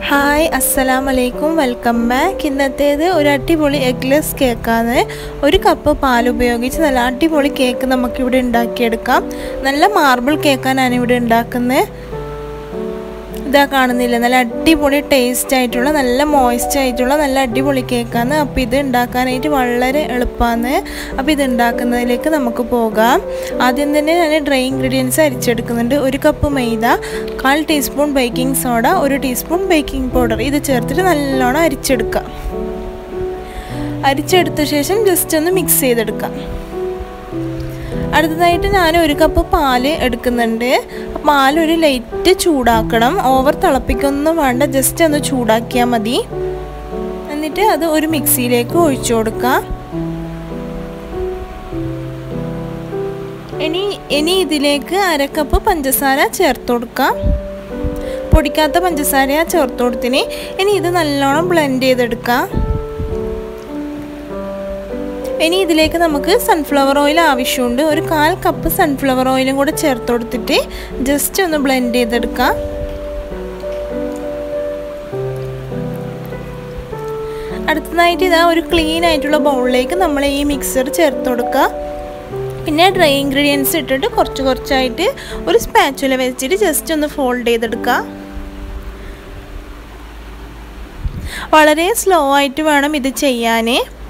hi അസ്സലാം വലൈക്കും welcome back ഇന്നത്തേത് ഒരു അടിപൊളി എഗ്ലെസ് കേക്കാണ് ഒരു കപ്പ് പാൽ ഉപയോഗിച്ച് നല്ല അടിപൊളി കേക്ക് നമുക്കിവിടെ ഉണ്ടാക്കിയെടുക്കാം നല്ല മാർബിൾ കേക്കാണ് ഞാനിവിടെ ഉണ്ടാക്കുന്നത് ഇതാ കാണുന്നില്ല നല്ല അടിപൊളി ടേസ്റ്റ് ആയിട്ടുള്ള നല്ല മോയ്സ്റ്റ് ആയിട്ടുള്ള നല്ല അടിപൊളി കേക്കാണ് അപ്പോൾ ഇത് ഉണ്ടാക്കാനായിട്ട് വളരെ എളുപ്പമാണ് അപ്പോൾ ഇത് ഉണ്ടാക്കുന്നതിലേക്ക് നമുക്ക് പോകാം ആദ്യം തന്നെ ഞാൻ ഡ്രൈ ഇൻഗ്രീഡിയൻസ് അരിച്ചെടുക്കുന്നുണ്ട് ഒരു കപ്പ് മൈദ കാൽ ടീസ്പൂൺ ബേക്കിംഗ് സോഡ ഒരു ടീസ്പൂൺ ബേക്കിംഗ് പൗഡർ ഇത് ചേർത്തിട്ട് നല്ലോണം അരിച്ചെടുക്കാം അരിച്ചെടുത്ത ശേഷം ജസ്റ്റ് ഒന്ന് മിക്സ് ചെയ്തെടുക്കാം അടുത്തതായിട്ട് ഞാൻ ഒരു കപ്പ് പാല് എടുക്കുന്നുണ്ട് പാൽ ഒരു ലൈറ്റ് ചൂടാക്കണം ഓവർ തിളപ്പിക്കൊന്നും വേണ്ട ജസ്റ്റ് ഒന്ന് ചൂടാക്കിയാൽ മതി എന്നിട്ട് അത് ഒരു മിക്സിയിലേക്ക് ഒഴിച്ചു കൊടുക്കാം ഇനി ഇനി ഇതിലേക്ക് അരക്കപ്പ് പഞ്ചസാര ചേർത്ത് കൊടുക്കാം പൊടിക്കാത്ത പഞ്ചസാര ചേർത്ത് കൊടുത്തിന് ഇനി ഇത് നല്ലോണം ബ്ലെൻഡ് ചെയ്തെടുക്കാം ഇനി ഇതിലേക്ക് നമുക്ക് സൺഫ്ലവർ ഓയിൽ ആവശ്യമുണ്ട് ഒരു കാൽ കപ്പ് സൺഫ്ലവർ ഓയിലും കൂടെ ചേർത്ത് കൊടുത്തിട്ട് ജസ്റ്റ് ഒന്ന് ബ്ലെൻഡ് ചെയ്തെടുക്കാം അടുത്തതായിട്ട് ഇതാ ഒരു ക്ലീൻ ആയിട്ടുള്ള ബൗളിലേക്ക് നമ്മൾ ഈ മിക്സർ ചേർത്ത് കൊടുക്കുക പിന്നെ ഡ്രൈ ഇൻഗ്രീഡിയൻസ് ഇട്ടിട്ട് കുറച്ച് കുറച്ചായിട്ട് ഒരു സ്പാച്ചുല വെച്ചിട്ട് ജസ്റ്റ് ഒന്ന് ഫോൾഡ് ചെയ്തെടുക്കുക വളരെ സ്ലോ ആയിട്ട് വേണം ഇത് ചെയ്യാൻ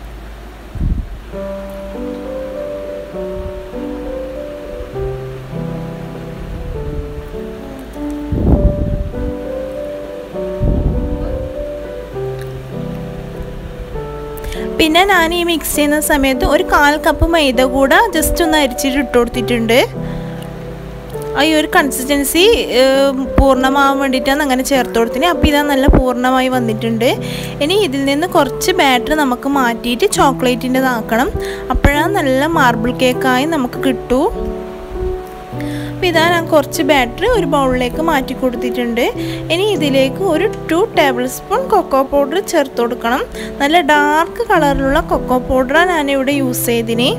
പിന്നെ ഞാൻ ഈ മിക്സ് ചെയ്യുന്ന സമയത്ത് ഒരു കാൽ കപ്പ് മൈദ കൂടെ ജസ്റ്റ് ഒന്ന് അരിച്ചിട്ട് ഇട്ട് കൊടുത്തിട്ടുണ്ട് ഈ ഒരു കൺസിസ്റ്റൻസി പൂർണ്ണമാവാൻ വേണ്ടിയിട്ടാണ് അങ്ങനെ ചേർത്ത് കൊടുത്തിന് അപ്പോൾ ഇതാ നല്ല പൂർണ്ണമായി വന്നിട്ടുണ്ട് ഇനി ഇതിൽ നിന്ന് കുറച്ച് ബാറ്റർ നമുക്ക് മാറ്റിയിട്ട് ചോക്ലേറ്റിൻ്റെതാക്കണം അപ്പോഴാണ് നല്ല മാർബിൾ കേക്കായി നമുക്ക് കിട്ടൂ അപ്പോൾ ഇതാ ഞാൻ കുറച്ച് ബാറ്റർ ഒരു ബൗളിലേക്ക് മാറ്റി കൊടുത്തിട്ടുണ്ട് ഇനി ഇതിലേക്ക് ഒരു two table spoon cocoa powder ചേർത്ത് കൊടുക്കണം നല്ല ഡാർക്ക് കളറിലുള്ള കൊക്കോ പൗഡറാണ് ഞാനിവിടെ യൂസ് ചെയ്തിന്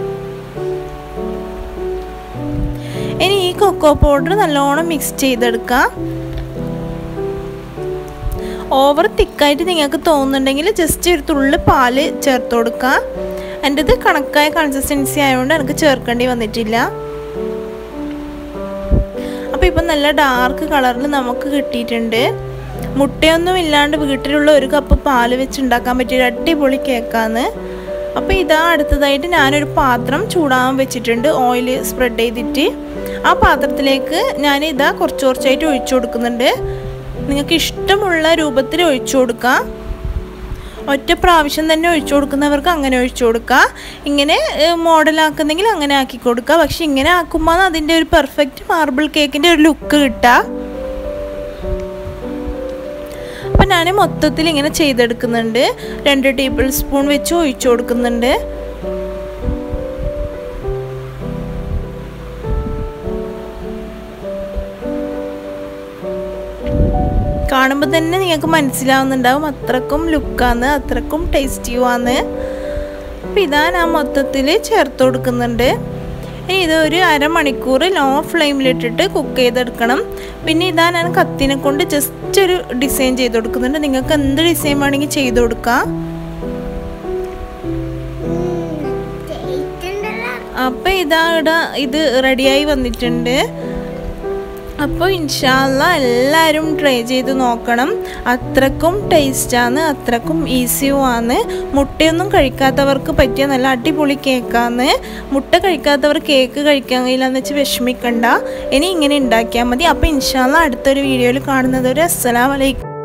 ഇനി ഈ കൊക്കോ പൗഡർ നല്ലോണം മിക്സ് ചെയ്തെടുക്കാം ഓവർ തിക്കായിട്ട് നിങ്ങൾക്ക് തോന്നുന്നുണ്ടെങ്കിൽ ജസ്റ്റ് ഒരു തുള്ളി പാല് ചേർത്ത് കൊടുക്കുക എൻ്റെത് കണക്കായ കൺസിസ്റ്റൻസി ആയതുകൊണ്ട് എനിക്ക് ചേർക്കേണ്ടി വന്നിട്ടില്ല അപ്പോൾ ഇപ്പം നല്ല ഡാർക്ക് കളറിൽ നമുക്ക് കിട്ടിയിട്ടുണ്ട് മുട്ടയൊന്നും ഇല്ലാണ്ട് വീട്ടിലുള്ള ഒരു കപ്പ് പാല് വെച്ച് ഉണ്ടാക്കാൻ പറ്റിയ അടിപൊളി കേക്കാണ് അപ്പോൾ ഇതാ അടുത്തതായിട്ട് ഞാനൊരു പാത്രം ചൂടാൻ വെച്ചിട്ടുണ്ട് ഓയിൽ സ്പ്രെഡ് ചെയ്തിട്ട് ആ പാത്രത്തിലേക്ക് ഞാൻ ഇതാ കുറച്ച് കുറച്ചായിട്ട് ഒഴിച്ചു കൊടുക്കുന്നുണ്ട് നിങ്ങൾക്ക് ഇഷ്ടമുള്ള രൂപത്തിൽ ഒഴിച്ചു കൊടുക്കാം ഒറ്റ പ്രാവശ്യം തന്നെ ഒഴിച്ചു കൊടുക്കുന്നവർക്ക് അങ്ങനെ ഒഴിച്ചു കൊടുക്കുക ഇങ്ങനെ മോഡലാക്കുന്നെങ്കിൽ അങ്ങനെ ആക്കി കൊടുക്കുക പക്ഷെ ഇങ്ങനെ ആക്കുമ്പോൾ അതിൻ്റെ ഒരു പെർഫെക്റ്റ് മാർബിൾ കേക്കിൻ്റെ ഒരു ലുക്ക് കിട്ടുക അപ്പം ഞാൻ മൊത്തത്തിൽ ഇങ്ങനെ ചെയ്തെടുക്കുന്നുണ്ട് രണ്ട് ടേബിൾ സ്പൂൺ വെച്ച് ഒഴിച്ചു കൊടുക്കുന്നുണ്ട് കാണുമ്പോൾ തന്നെ നിങ്ങൾക്ക് മനസ്സിലാവുന്നുണ്ടാവും അത്രക്കും ലുക്കാണ് അത്രക്കും ടേസ്റ്റിയുമാണ് അപ്പോൾ ഇതാ ഞാൻ മൊത്തത്തിൽ ചേർത്ത് കൊടുക്കുന്നുണ്ട് ഇനി ഇത് ഒരു അരമണിക്കൂർ ലോ ഫ്ലെയിമിലിട്ടിട്ട് കുക്ക് ചെയ്തെടുക്കണം പിന്നെ ഇതാ ഞാൻ കത്തിനെ കൊണ്ട് ജസ്റ്റ് ഒരു ഡിസൈൻ ചെയ്ത് കൊടുക്കുന്നുണ്ട് നിങ്ങൾക്ക് എന്ത് ഡിസൈൻ വേണമെങ്കിൽ ചെയ്ത് കൊടുക്കാം അപ്പോൾ ഇതാ ഇവിടെ ഇത് റെഡിയായി വന്നിട്ടുണ്ട് അപ്പോൾ ഇൻഷാല്ല എല്ലാവരും ട്രൈ ചെയ്ത് നോക്കണം അത്രക്കും ടേസ്റ്റാണ് അത്രക്കും ഈസിയുമാണ് മുട്ടയൊന്നും കഴിക്കാത്തവർക്ക് പറ്റിയ നല്ല അടിപൊളി കേക്കാണ് മുട്ട കഴിക്കാത്തവർ കേക്ക് കഴിക്കാൻ കഴിയില്ല എന്ന് വെച്ച് വിഷമിക്കണ്ട ഇനി ഇങ്ങനെ ഉണ്ടാക്കിയാൽ മതി അപ്പോൾ ഇൻഷാല്ല അടുത്തൊരു വീഡിയോയിൽ കാണുന്നത് ഒരു അസ്സലാമലൈക്കും